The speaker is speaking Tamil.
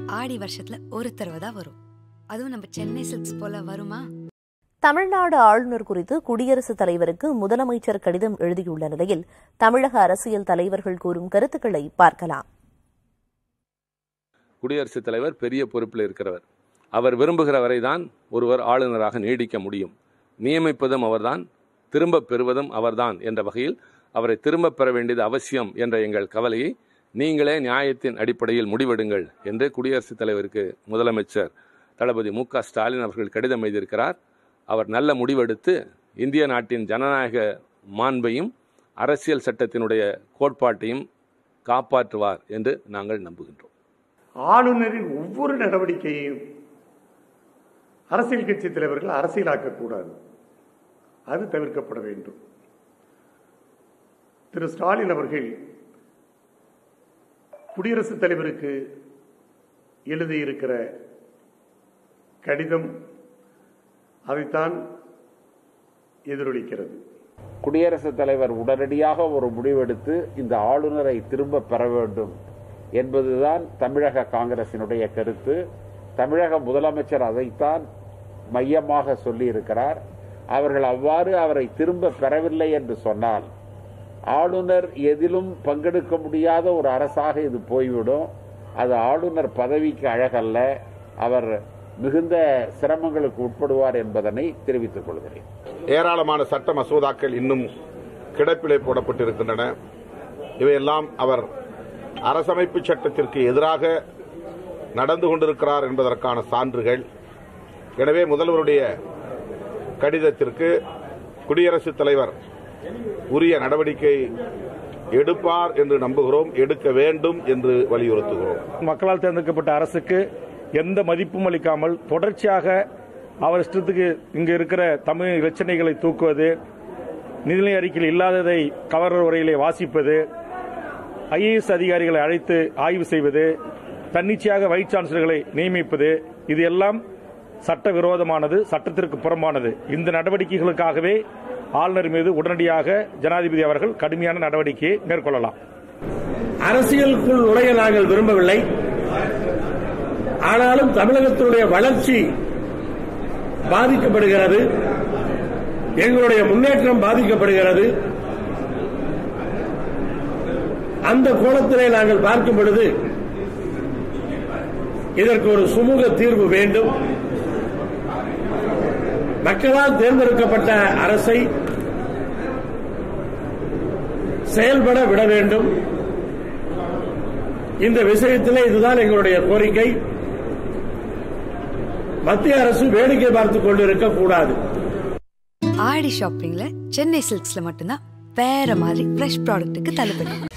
ஆடி வருஷத்துல ஒரு தடவை தான் வரும் அதுவும் நம்ம சென்னை சில்க்ஸ் போல வருமா தமிழ்நாடு ஆளுநர் குறித்து குடியரசுத் தலைவருக்கு முதலமைச்சர் கடிதம் எழுதியுள்ள நிலையில் தமிழக அரசியல் தலைவர்கள் கூறும் கருத்துக்களை பார்க்கலாம் குடியரசுத் தலைவர் பெரிய பொறுப்பில் இருக்கிறவர் அவர் விரும்புகிற வரைதான் ஒருவர் ஆளுநராக நீடிக்க முடியும் நியமிப்பதும் அவர்தான் திரும்பப் பெறுவதும் அவர்தான் என்ற வகையில் அவரை திரும்பப் பெற வேண்டியது அவசியம் என்ற எங்கள் கவலையை நீங்களே நியாயத்தின் அடிப்படையில் முடிவெடுங்கள் என்று குடியரசுத் தலைவருக்கு முதலமைச்சர் தளபதி மு க ஸ்டாலின் அவர்கள் கடிதம் எழுதியிருக்கிறார் அவர் நல்ல முடிவெடுத்து இந்திய நாட்டின் ஜனநாயக மாண்பையும் அரசியல் சட்டத்தினுடைய கோட்பாட்டையும் காப்பாற்றுவார் என்று நாங்கள் நம்புகின்றோம் ஆளுநரின் ஒவ்வொரு நடவடிக்கையையும் அரசியல் கட்சி தலைவர்கள் அரசியலாக்கக்கூடாது அது தவிர்க்கப்பட வேண்டும் திரு ஸ்டாலின் அவர்கள் குடியரசுத் தலைவருக்கு எழுதியிருக்கிற கடிதம் அதைத்தான் எதிரொலிக்கிறது குடியரசுத் தலைவர் உடனடியாக ஒரு முடிவெடுத்து இந்த ஆளுநரை திரும்ப பெற வேண்டும் என்பதுதான் தமிழக காங்கிரசினுடைய கருத்து தமிழக முதலமைச்சர் அதைத்தான் மையமாக சொல்லியிருக்கிறார் அவர்கள் அவ்வாறு அவரை திரும்ப பெறவில்லை என்று சொன்னால் ஆளுநர் எதிலும் பங்கெடுக்க முடியாத ஒரு அரசாக இது போய்விடும் அது ஆளுநர் பதவிக்கு அழகல்ல அவர் மிகுந்த சிரமங்களுக்கு உட்படுவார் என்பதனை தெரிவித்துக் கொள்கிறேன் ஏராளமான சட்ட மசோதாக்கள் இன்னும் கிடப்பிலே போடப்பட்டிருக்கின்றன இவையெல்லாம் அவர் அரசமைப்பு சட்டத்திற்கு எதிராக நடந்து கொண்டிருக்கிறார் என்பதற்கான சான்றுகள் எனவே முதல்வருடைய கடிதத்திற்கு குடியரசுத் தலைவர் உரிய நடவடிக்கை எடுப்பார் என்று நம்புகிறோம் எடுக்க வேண்டும் என்று வலியுறுத்துகிறோம் மக்களால் தேர்ந்தெடுக்கப்பட்ட அரசுக்கு எந்த மதிப்பும் அளிக்காமல் தொடர்ச்சியாக அவர் இஷ்டத்துக்கு இங்கு இருக்கிற தமிழ் இலச்சனைகளை தூக்குவது நிதிநிலை அறிக்கையில் இல்லாததை கவர்னர் உரையிலே வாசிப்பது ஐஏஎஸ் அதிகாரிகளை அழைத்து ஆய்வு செய்வது தன்னிச்சையாக வைஸ் சான்சலர்களை நியமிப்பது இது எல்லாம் சட்டவிரோதமானது சட்டத்திற்கு புறம்பானது இந்த நடவடிக்கைகளுக்காகவே ஆளுநர் மீது உடனடியாக ஜனாதிபதி அவர்கள் கடுமையான நடவடிக்கையை மேற்கொள்ளலாம் அரசியலுக்குள் நுழைய நாங்கள் விரும்பவில்லை ஆனாலும் தமிழகத்தினுடைய வளர்ச்சி பாதிக்கப்படுகிறது எங்களுடைய முன்னேற்றம் பாதிக்கப்படுகிறது அந்த கோணத்திலே நாங்கள் பார்க்கும் பொழுது இதற்கு ஒரு சுமூக தீர்வு வேண்டும் மக்களால் தேர்ந்தெடுக்கப்பட்ட அரசை செயல்பட விட வேண்டும் இந்த விஷயத்திலே இதுதான் எங்களுடைய கோரிக்கை மத்திய அரசு வேடிக்கை பார்த்துக் கொண்டிருக்க கூடாது ஆடி ஷாப்பிங்ல சென்னை சில்க்ஸ்ல மட்டும்தான் வேற மாதிரி ஃப்ரெஷ் ப்ராடக்ட்டுக்கு தள்ளுபடி